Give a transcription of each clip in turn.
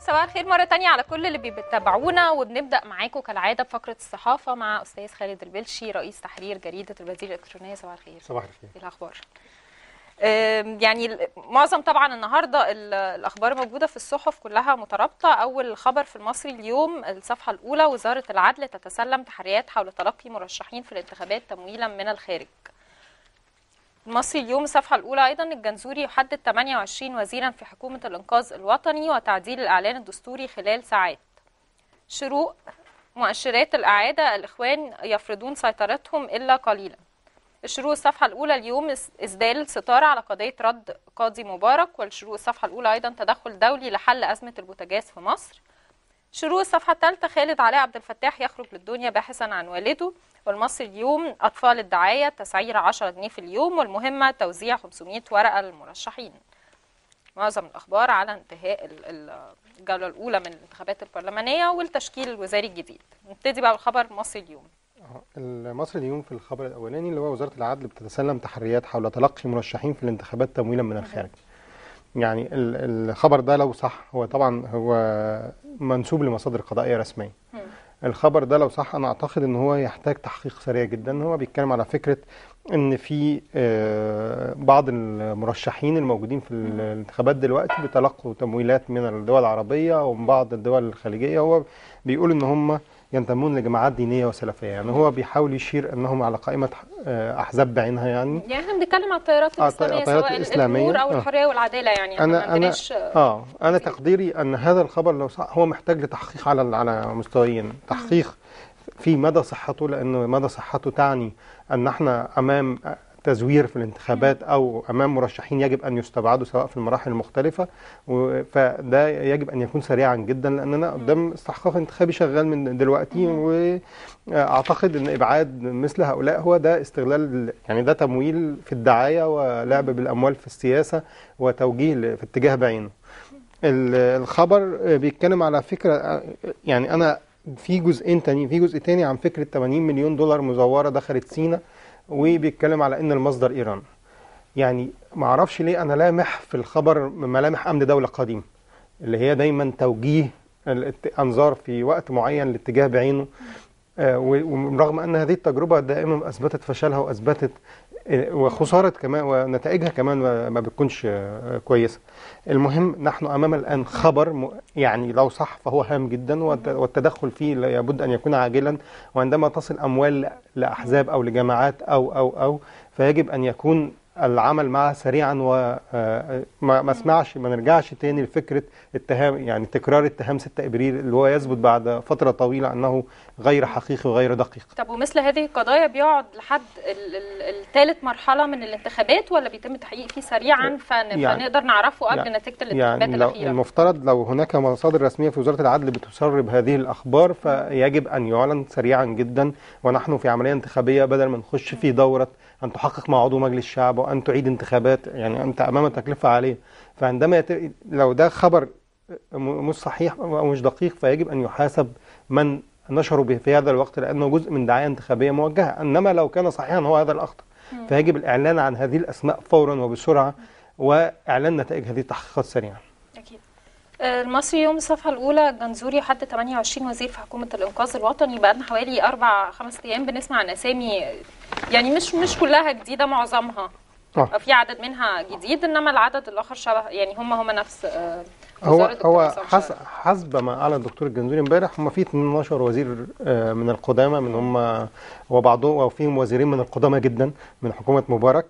صباح الخير مرة تانية على كل اللي بيتابعونا وبنبدأ معاكم كالعادة بفقرة الصحافة مع أستاذ خالد البلشي رئيس تحرير جريدة البديل الإلكترونية صباح الخير صباح الخير إيه الأخبار؟ آم، يعني ال- معظم طبعا النهارده ال- الاخبار موجوده في الصحف كلها مترابطه اول خبر في المصري اليوم الصفحه الاولى وزاره العدل تتسلم تحريات حول تلقي مرشحين في الانتخابات تمويلا من الخارج المصري اليوم الصفحه الاولى ايضا الجنزوري يحدد 28 وزيرا في حكومه الانقاذ الوطني وتعديل الاعلان الدستوري خلال ساعات شروق مؤشرات الاعاده الاخوان يفرضون سيطرتهم الا قليلا الشروق الصفحة الأولى اليوم إس- إسدال ستارة على قضية رد قاضي مبارك والشروق الصفحة الأولى أيضا تدخل دولي لحل أزمة البوتاجاز في مصر شروق الصفحة الثالثة خالد علاء عبد الفتاح يخرج للدنيا باحثا عن والده والمصري اليوم أطفال الدعاية تسعير 10 جنيه في اليوم والمهمة توزيع 500 ورقة للمرشحين معظم الأخبار على انتهاء ال- ال- الجولة الأولى من الانتخابات البرلمانية والتشكيل الوزاري الجديد نبتدي بقى بالخبر المصري اليوم آه، المصري اليوم في الخبر الاولاني اللي هو وزاره العدل بتتسلم تحريات حول تلقي مرشحين في الانتخابات تمويلا من الخارج يعني ال- الخبر ده لو صح هو طبعا هو منسوب لمصادر قضائيه رسميه الخبر ده لو صح انا اعتقد ان هو يحتاج تحقيق سريع جدا هو بيتكلم على فكره ان في آه، بعض المرشحين الموجودين في الانتخابات دلوقتي بيتلقوا تمويلات من الدول العربيه ومن بعض الدول الخليجيه هو بيقول ان هم ينتمون لجماعات دينيه وسلفيه يعني هو بيحاول يشير انهم على قائمه آه، احزاب بعينها يعني يعني احنا بنتكلم على التيارات آه، الاسلاميه التيارات سواء الإسلامية. النور او آه. الحريه والعداله يعني احنا ما انا انا عندناش اه انا تقديري ان هذا الخبر لو صح هو محتاج لتحقيق على على مستويين تحقيق في مدى صحته لانه مدى صحته تعني ان احنا امام تزوير في الانتخابات او امام مرشحين يجب ان يستبعدوا سواء في المراحل المختلفه و- فده يجب ان يكون سريعا جدا لاننا قدام استحقاق انتخابي شغال من دلوقتي واعتقد ان ابعاد مثل هؤلاء هو ده استغلال يعني ده تمويل في الدعايه ولعب بالاموال في السياسه وتوجيه ل- في اتجاه بعينه ال- الخبر بيتكلم على فكره يعني انا في جزئين تاني في جزء تاني عن فكره 80 مليون دولار مزوره دخلت سينا وبيتكلم على ان المصدر ايران يعني ما اعرفش ليه انا لامح في الخبر ملامح امن دوله قديم اللي هي دايما توجيه الانظار في وقت معين لاتجاه بعينه آه، و- ورغم ان هذه التجربه دائما اثبتت فشلها واثبتت آه، وخساره كمان ونتائجها كمان ما ما بتكونش آه، كويسه. المهم نحن امام الان خبر م- يعني لو صح فهو هام جدا والت- والتدخل فيه لابد ان يكون عاجلا وعندما تصل اموال لاحزاب او لجماعات او او او فيجب ان يكون العمل معها سريعا وما ما اسمعش ما نرجعش تاني لفكره اتهام يعني تكرار اتهام 6 ابريل اللي هو يثبت بعد فتره طويله انه غير حقيقي وغير دقيق. طب ومثل هذه القضايا بيقعد لحد الثالث مرحله من الانتخابات ولا بيتم التحقيق فيه سريعا فن... يعني- فنقدر نعرفه قبل يعني- نتيجه الانتخابات يعني لو الاخيره المفترض لو هناك مصادر رسميه في وزاره العدل بتسرب هذه الاخبار فيجب ان يعلن سريعا جدا ونحن في عمليه انتخابيه بدل ما نخش في دوره ان تحقق مع عضو مجلس الشعب وان تعيد انتخابات يعني انت امام تكلفه عاليه فعندما يت... لو ده خبر م- مش صحيح او مش دقيق فيجب ان يحاسب من نشروا به في هذا الوقت لانه جزء من دعايه انتخابيه موجهه انما لو كان صحيحا هو هذا الاخطر فيجب الاعلان عن هذه الاسماء فورا وبسرعه واعلان نتائج هذه التحقيقات سريعا اكيد آه، المصري يوم الصفحه الاولى الجنزوري يحدد 28 وزير في حكومه الانقاذ الوطني بقى لنا حوالي اربع خمس ايام بنسمع عن اسامي يعني مش مش كلها جديده معظمها آه. في عدد منها جديد انما العدد الاخر شبه يعني هم هم نفس آه، هو وزارة الدكتور هو عصام حس شرف. حسب ما اعلن الدكتور الجنزوري امبارح هم في 12 وزير آه، من القدامى من هم وبعضهم وفيهم وزيرين من القدامى جدا من حكومه مبارك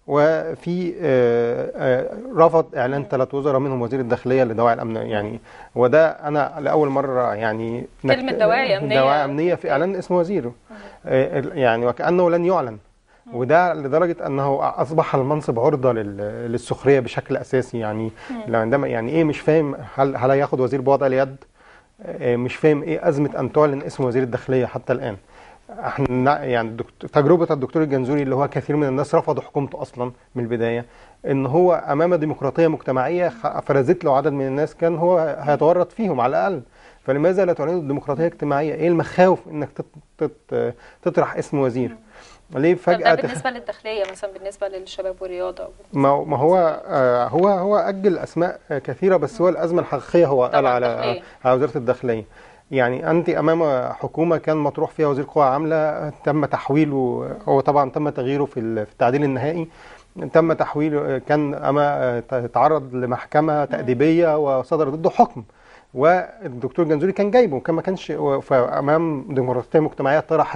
وفي آه، آه، رفض اعلان ثلاث وزراء منهم وزير الداخليه لدواعي الامن يعني وده انا لاول مره يعني كلمة نكت- دواعي أمنية. دواعي امنيه في اعلان اسم وزيره آه، يعني وكانه لن يعلن وده لدرجه انه اصبح المنصب عرضه لل- للسخريه بشكل اساسي يعني لو عندما يعني ايه مش فاهم هل هل هياخد وزير بوضع اليد آه، مش فاهم ايه ازمه ان تعلن اسم وزير الداخليه حتى الان احنا يعني الدكتور تجربه الدكتور الجنزوري اللي هو كثير من الناس رفضوا حكومته اصلا من البدايه ان هو امام ديمقراطيه مجتمعيه خ- فرزت له عدد من الناس كان هو هيتورط فيهم على الاقل فلماذا لا تعلنوا الديمقراطيه الاجتماعيه ايه المخاوف انك تت- تت- تطرح اسم وزير ليه طب فجاه ده تخ... بالنسبه للداخليه مثلا بالنسبه للشباب والرياضه ما ما هو آه، هو هو اجل اسماء آه، كثيره بس هو الازمه الحقيقيه هو قال طبعاً على الداخلية. على وزاره الداخليه يعني انت امام حكومه كان مطروح فيها وزير قوى عامله تم تحويله هو طبعا تم تغييره في ال- في التعديل النهائي تم تحويله كان اما تعرض لمحكمه تاديبيه وصدر ضده حكم والدكتور جنزوري كان جايبه كان ما كانش فامام ديمقراطيه مجتمعيه طرحت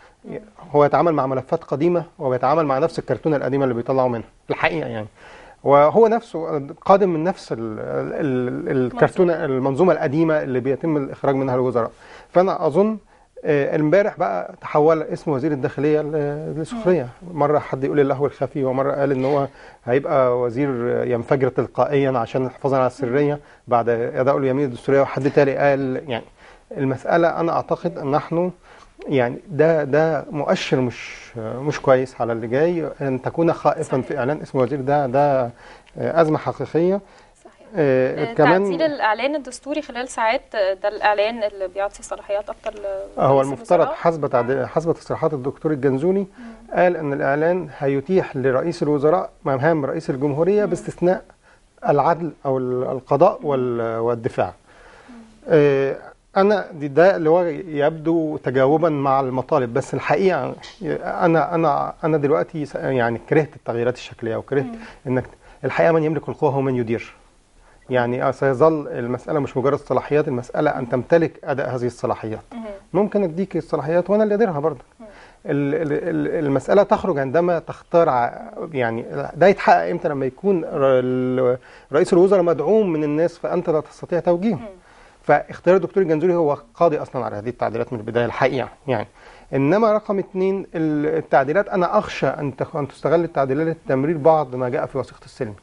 هو يتعامل مع ملفات قديمه وبيتعامل مع نفس الكرتونه القديمه اللي بيطلعوا منها الحقيقه يعني وهو نفسه قادم من نفس ال ال الكرتونه المنظومه القديمه اللي بيتم الاخراج منها الوزراء فانا اظن آه، امبارح بقى تحول اسم وزير الداخليه ل- لسخريه مره حد يقول اللهو الخفي ومره قال ان هو هيبقى وزير ينفجر تلقائيا عشان الحفاظ على السريه بعد اداء اليمين الدستوريه وحد تاني قال يعني المساله انا اعتقد ان نحن يعني ده ده مؤشر مش مش كويس على اللي جاي ان تكون خائفا صحيح. في اعلان اسم وزير ده ده آه، ازمه حقيقيه صحيح آه، تعديل كمان الاعلان الدستوري خلال ساعات ده الاعلان اللي بيعطي صلاحيات اكتر ل- هو لرئيس المفترض الوزراء. حسب تعديل حسب تصريحات الدكتور الجنزوني قال ان الاعلان هيتيح لرئيس الوزراء مهام رئيس الجمهوريه باستثناء العدل او ال- القضاء وال- والدفاع. آه، انا دي- ده اللي هو يبدو تجاوبا مع المطالب بس الحقيقه انا انا انا دلوقتي س- يعني كرهت التغييرات الشكليه وكرهت انك الحقيقه من يملك القوه هو من يدير. يعني سيظل المساله مش مجرد صلاحيات المساله ان تمتلك اداء هذه الصلاحيات. مهم. ممكن اديك الصلاحيات وانا اللي اديرها برضه ال- ال- ال- المساله تخرج عندما تختار ع- يعني ده يتحقق امتى لما يكون ر- ال- رئيس الوزراء مدعوم من الناس فانت لا تستطيع توجيهه فاختيار الدكتور الجنزوري هو قاضي اصلا على هذه التعديلات من البدايه الحقيقه يعني انما رقم اثنين ال- التعديلات انا اخشى ان تخ- ان تستغل التعديلات لتمرير بعض ما جاء في وثيقه السلم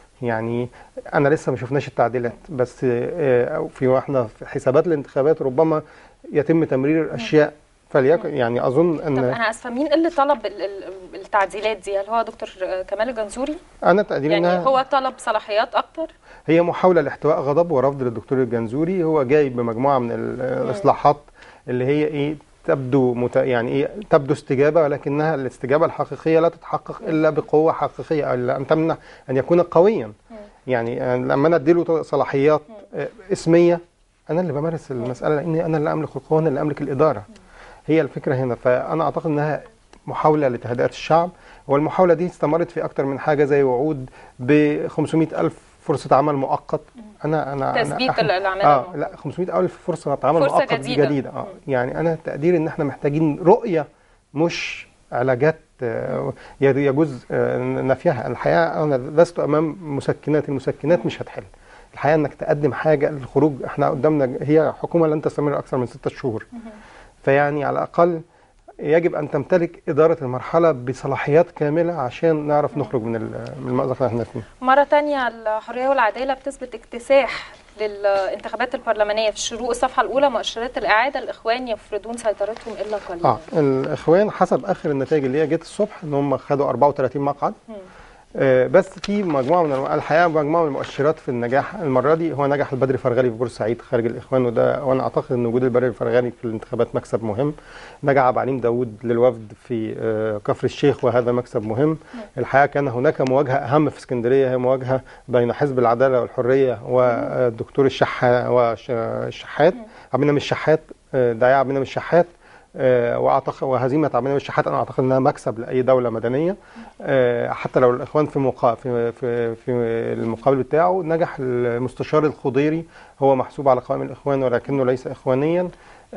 يعني انا لسه ما شفناش التعديلات بس آه، في واحنا في حسابات الانتخابات ربما يتم تمرير اشياء فليكن يعني اظن طب ان انا اسفه مين اللي طلب ال- ال- التعديلات دي هل هو دكتور كمال الجنزوري انا تقديري يعني انها هو طلب صلاحيات اكتر هي محاوله لاحتواء غضب ورفض للدكتور الجنزوري هو جاي بمجموعه من ال- الاصلاحات اللي هي ايه تبدو مت... يعني ايه تبدو استجابه ولكنها الاستجابه الحقيقيه لا تتحقق الا بقوه حقيقيه الا ان تمنع ان يكون قويا يعني آه، لما انا اديله صلاحيات آه، اسميه انا اللي بمارس المساله لاني انا اللي املك القوه انا اللي املك الاداره هي الفكره هنا فانا اعتقد انها محاوله لتهدئه الشعب والمحاوله دي استمرت في اكتر من حاجه زي وعود ب 500 الف فرصه عمل مؤقت انا انا أنا- تثبيت إحنا- الاعمال اه المؤقتة. لا 500 الف فرصه عمل فرصة مؤقت جديدة. جديده اه يعني انا تقديري ان احنا محتاجين رؤيه مش علاجات آه، يجوز آه، نفيها الحقيقه انا لست امام مسكنات المسكنات مش هتحل الحقيقه انك تقدم حاجه للخروج احنا قدامنا هي حكومه لن تستمر اكثر من ستة شهور فيعني على الاقل يجب ان تمتلك اداره المرحله بصلاحيات كامله عشان نعرف نخرج من ال- من المأزق اللي احنا فيه مرة تانية الحرية والعدالة بتثبت اكتساح للانتخابات البرلمانية في الشروق الصفحة الأولى مؤشرات الإعادة الإخوان يفرضون سيطرتهم إلا قليلا اه الاخوان حسب اخر النتائج اللي هي جت الصبح ان هم خدوا 34 مقعد آه بس في مجموعه من الم- الحقيقه مجموعه من المؤشرات في النجاح المره دي هو نجح البدري فرغلي في بورسعيد خارج الاخوان وده وانا اعتقد ان وجود البدري فرغلي في الانتخابات مكسب مهم نجح عبد العليم داوود للوفد في آه كفر الشيخ وهذا مكسب مهم الحقيقه كان هناك مواجهه اهم في اسكندريه هي مواجهه بين حزب العداله والحريه والدكتور الشحا والشحات عبد المنعم الشحات آه، داعية عبد المنعم الشحات آه، واعتقد وهزيمه عبد المنعم الشحات انا اعتقد انها مكسب لاي دوله مدنيه آه، حتى لو الاخوان في مقا في في في المقابل بتاعه نجح المستشار الخضيري هو محسوب على قوائم الاخوان ولكنه ليس اخوانيا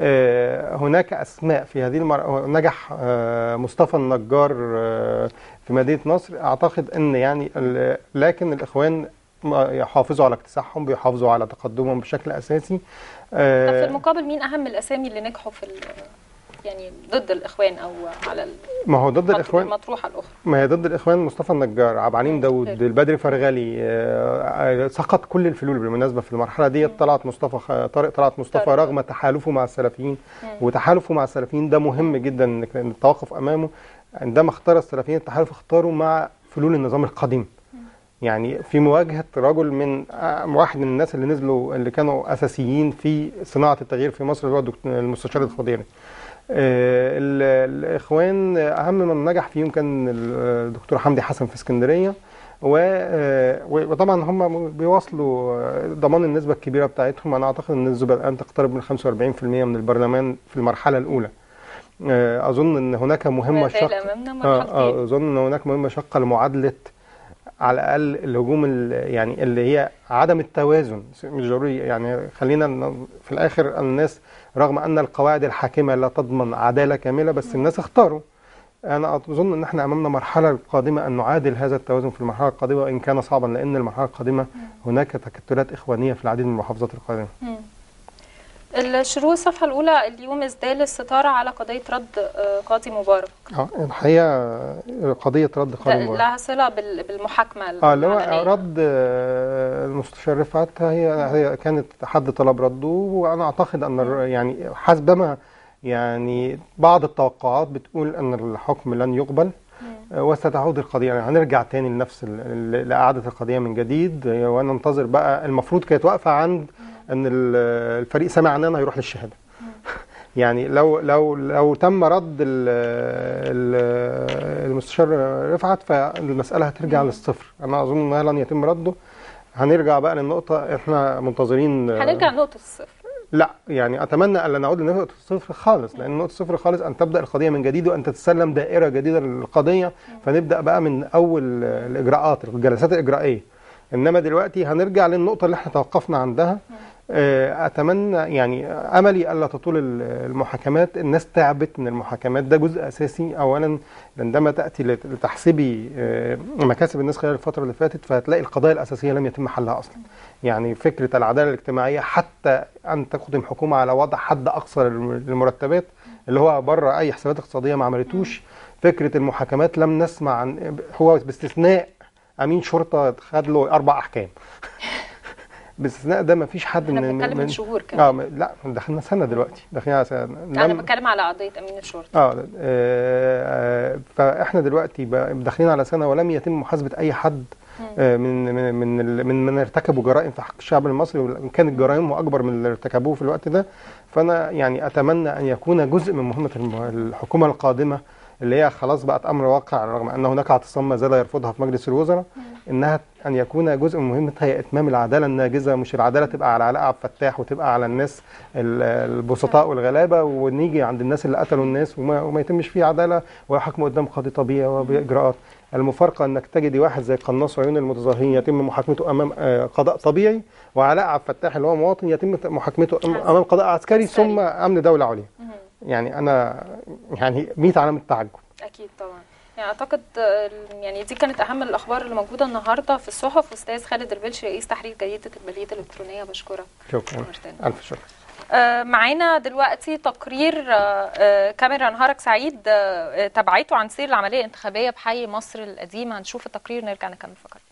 آه، هناك اسماء في هذه المر... نجح آه، مصطفى النجار آه، في مدينه نصر اعتقد ان يعني ال- لكن الاخوان ما يحافظوا على اكتساحهم بيحافظوا على تقدمهم بشكل اساسي طب آه، في المقابل مين أهم الأسامي اللي نجحوا في ال- يعني ضد الإخوان أو على ما هو ضد الاخوان المطروحة الأخرى ما هي ضد الاخوان مصطفى النجار عبد العليم داوود حلو. البدري فرغلي آه، سقط كل الفلول بالمناسبه في المرحله دي طلعت مصطفى خ- طارق طلعت مصطفى طارق. رغم تحالفه مع السلفيين وتحالفه مع السلفيين ده مهم جدا انك نتوقف امامه عندما اختار السلفيين التحالف اختاروا مع فلول النظام القديم يعني في مواجهه رجل من آه، واحد من الناس اللي نزلوا اللي كانوا اساسيين في صناعه التغيير في مصر اللي هو الدكتور- المستشار الخضيري آه، ال- الاخوان اهم من نجح فيهم كان الدكتور حمدي حسن في اسكندريه و- آه، وطبعا هم بيواصلوا آه، ضمان النسبه الكبيره بتاعتهم انا اعتقد ان النسبه الان تقترب من 45% من البرلمان في المرحله الاولى آه، اظن ان هناك مهمه ما زال شاقه امامنا آه مرحلتين آه اظن ان هناك مهمه شاقه لمعادله على الاقل الهجوم ال- يعني اللي هي عدم التوازن مش ضروري يعني خلينا ن- في الاخر الناس رغم ان القواعد الحاكمه لا تضمن عداله كامله بس الناس اختاروا انا اظن ان احنا امامنا مرحله قادمه ان نعادل هذا التوازن في المرحله القادمه وان كان صعبا لان المرحله القادمه هناك تكتلات اخوانيه في العديد من المحافظات القادمه مم. الشروق الصفحة الأولى اليوم ازدال الستارة على قضية رد آه، قاضي مبارك اه الحقيقه قضيه رد ده قانون مبارك. لها صلة بال- بالمحاكمة اه اللي هو العلنية. رد آه، المستشار رفعت هي هي كانت حد طلب رده وانا اعتقد ان الر- يعني حسبما يعني بعض التوقعات بتقول ان الحكم لن يقبل آه، وستعود القضيه يعني هنرجع تاني لنفس ال- ال- لاعاده القضيه من جديد آه، وانا انتظر بقى المفروض كانت واقفه عند ان ال- الفريق سمع عننا هيروح للشهاده يعني لو لو لو تم رد ال- ال- المستشار رفعت فالمساله هترجع للصفر انا اظن انها لن يتم رده هنرجع بقى للنقطه احنا منتظرين هنرجع لنقطة الصفر لا يعني اتمنى الا نعود لنقطه الصفر خالص لان نقطه الصفر خالص ان تبدا القضيه من جديد وان تتسلم دائره جديده للقضيه فنبدا بقى من اول الاجراءات الجلسات الاجرائيه انما دلوقتي هنرجع للنقطه اللي احنا توقفنا عندها آه، اتمنى يعني املي الا تطول ال- المحاكمات الناس تعبت من المحاكمات ده جزء اساسي اولا عندما تاتي لت- لتحسبي آه، مكاسب الناس خلال الفتره اللي فاتت فهتلاقي القضايا الاساسيه لم يتم حلها اصلا يعني فكره العداله الاجتماعيه حتى ان تقدم حكومه على وضع حد اقصى للم- للمرتبات اللي هو بره اي حسابات اقتصاديه ما عملتوش فكره المحاكمات لم نسمع عن هو باستثناء امين شرطه خد له اربع احكام باستثناء ده ما فيش حد احنا من بنتكلم من شهور كمان اه م- لا دخلنا سنه دلوقتي داخلين على سنه انا لم- بتكلم على قضية امين الشرطة اه آه، آه، فاحنا دلوقتي بقى داخلين على سنه ولم يتم محاسبه اي حد آه، من من من ال- من من ارتكبوا جرائم في حق الشعب المصري وان كانت جرائمهم اكبر من اللي ارتكبوه في الوقت ده فانا يعني اتمنى ان يكون جزء من مهمه الم- الحكومه القادمه اللي هي خلاص بقت امر واقع رغم ان هناك اعتصام ما زال يرفضها في مجلس الوزراء انها ان يكون جزء من مهمتها هي اتمام العداله الناجزه مش العداله تبقى على علاء عبد الفتاح وتبقى على الناس ال- البسطاء والغلابه ونيجي عند الناس اللي قتلوا الناس وما, وما يتمش فيه عداله ويحكموا قدام قاضي طبيعي وباجراءات المفارقه انك تجدي واحد زي قناص عيون المتظاهرين يتم محاكمته امام آه، قضاء طبيعي وعلاء عبد الفتاح اللي هو مواطن يتم محاكمته أم- امام قضاء عسكري عسكري. ثم امن دوله عليا مهم. يعني انا يعني 100 علامه تعجب اكيد طبعا يعني اعتقد آه، يعني دي كانت اهم الاخبار اللي موجوده النهارده في الصحف استاذ خالد البلشي رئيس تحرير جريده البلديه الالكترونيه بشكرك شكرا مرتين. الف شكر آه، معانا دلوقتي تقرير آه، آه، كاميرا نهارك سعيد آه، آه، تبعته عن سير العمليه الانتخابيه بحي مصر القديمه هنشوف التقرير نرجع نكمل فقرة